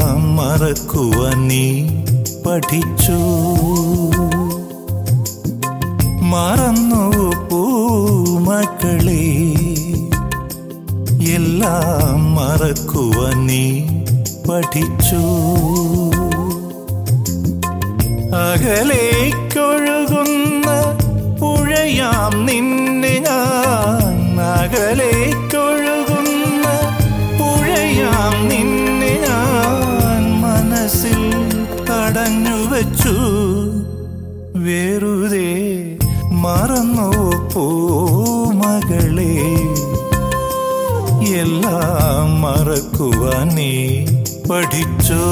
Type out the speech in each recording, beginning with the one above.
എല്ലാം മറക്കുവാൻ നീ പഠിച്ചു മറന്നു പൂമക്കളെ എല്ലാം മറക്കുവാൻ നീ പഠിച്ചു അകലേക്കൊഴുകുന്ന പുഴയാം നിന്നെ ഞാൻ അകലേക്കൊഴുകുന്ന പുഴയാം നിന്നെ ഞാൻ മനസ്സിൽ തടഞ്ഞു വച്ചു വെറുതെ മറന്നു പൂമകളെ എല്ലാം മറക്കുവാൻ നീ പഠിച്ചോ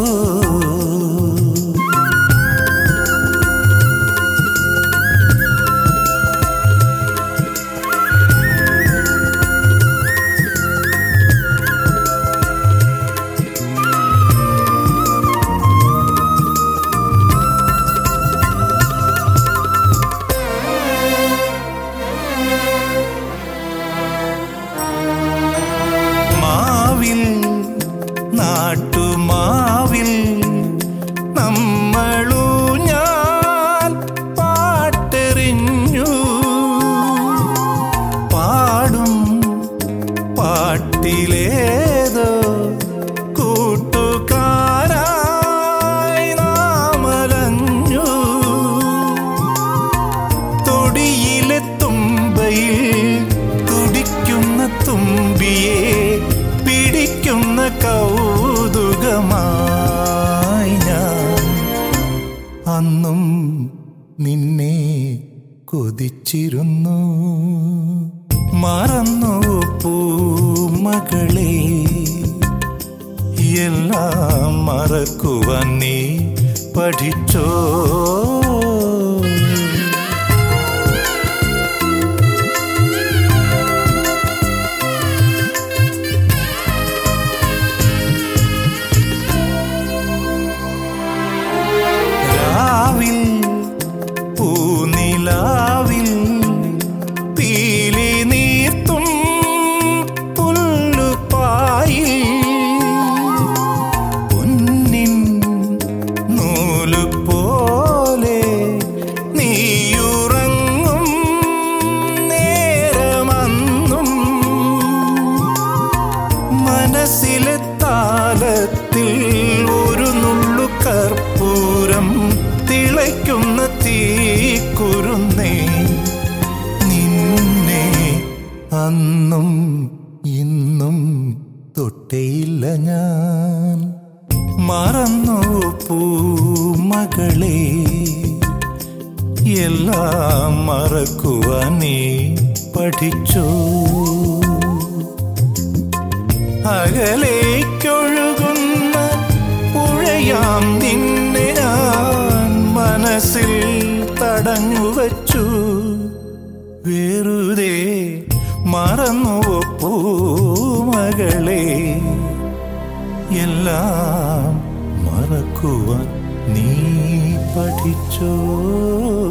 മാവിൽ നാട്ടുമാവിൽ നമ്മളൂ ഞാൻ പാട്ടെറിഞ്ഞു പാടും പാട്ടിലേതോ കൂട്ടുകാരായി നാമലഞ്ഞു തൊടിയിലെ തുമ്പയിൽ തുടിക്കുന്ന തുമ്പിയെ പിടിക്കുന്ന കൗതുകമായി ഞാൻ അന്നും നിന്നെ കൊതിച്ചിരുന്നു മറന്നു പൂമകളെ എല്ലാം മറക്കുവാൻ നീ പഠിച്ചോ രാവിൽ പൂനിലാവിൽ പീലി നീർത്തും പുല്ലുപായിൽ പൊന്നിൻ നൂലു പോലെ നീയുറങ്ങും നേരമന്നും മനസ്സിലെ താലത്തിൽ ഒരു നുള്ളു കർപ്പൂരം തിളയ്ക്കുന്ന തീക്കുരുന്നേ നിന്നെ അന്നും ഇന്നും തൊട്ടേയില്ല ഞാൻ മറന്നു പൂമകളെ എല്ലാം മറക്കുവാൻ നീ പഠിച്ചോ അകലേക്കൊഴുകുന്ന പുഴയാം നിന്നെ ഞാൻ മനസ്സിൽ തടഞ്ഞു വച്ചു വെറുതെ മറന്നു പൂമകളെ എല്ലാം മറക്കുവാൻ നീ പഠിച്ചോ